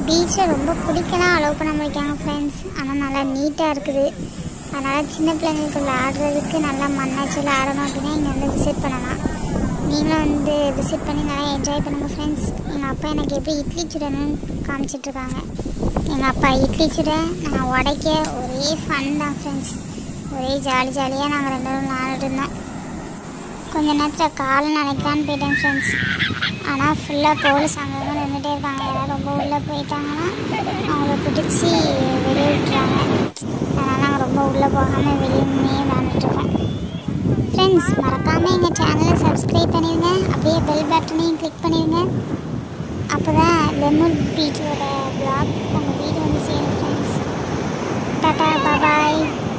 பீச்சில் ரொம்ப குளிக்கலாம் அலோவ் பண்ண முடிக்காங்க ஃப்ரெண்ட்ஸ் ஆனால் நல்லா நீட்டாக இருக்குது அதனால் சின்ன பிள்ளைங்களுக்கு விளையாடுறதுக்கு நல்லா மண்ணாச்சில் ஆடணும் அப்படின்னா இங்கே வந்து விசிட் பண்ணலாம் நீங்களும் வந்து விசிட் பண்ணி நல்லா என்ஜாய் பண்ணுங்கள் ஃப்ரெண்ட்ஸ் எங்கள் அப்பா எனக்கு எப்படி இட்லி சுடணும்னு காமிச்சிட்ருக்காங்க எங்கள் அப்பா இட்லி சுட நான் உடைக்க ஒரே ஃபன் தான் ஃப்ரெண்ட்ஸ் ஒரே ஜாலி ஜாலியாக நாங்கள் ரெண்டு பேரும் விளையாடிட்டு இருந்தோம் கொஞ்ச நேரத்தில் காலை நினைக்கலான்னு போயிட்டேன் ஃப்ரெண்ட்ஸ் ஆனால் ஃபுல்லாக போலீஸ் அங்கங்கே நின்றுட்டே இருக்காங்க யாராவது ரொம்ப உள்ளே போயிட்டாங்கன்னா அவங்கள பிடிச்சி வெளியே விட்டுறாங்க அதனால் நாங்கள் ரொம்ப உள்ளே போகாமல் வெளியே நின்று விளாண்டுட்ருக்கோம் ஃப்ரெண்ட்ஸ் மறக்காமல் எங்கள் சேனலை சப்ஸ்கிரைப் பண்ணிடுங்க அப்படியே பெல் பட்டனையும் கிளிக் பண்ணிடுங்க அப்போ தான் லெமன் பீச்சோட பிளாக் உங்கள் வீடு வந்து சேரும் ஃப்ரெண்ட்ஸ் டாட்டா பாய்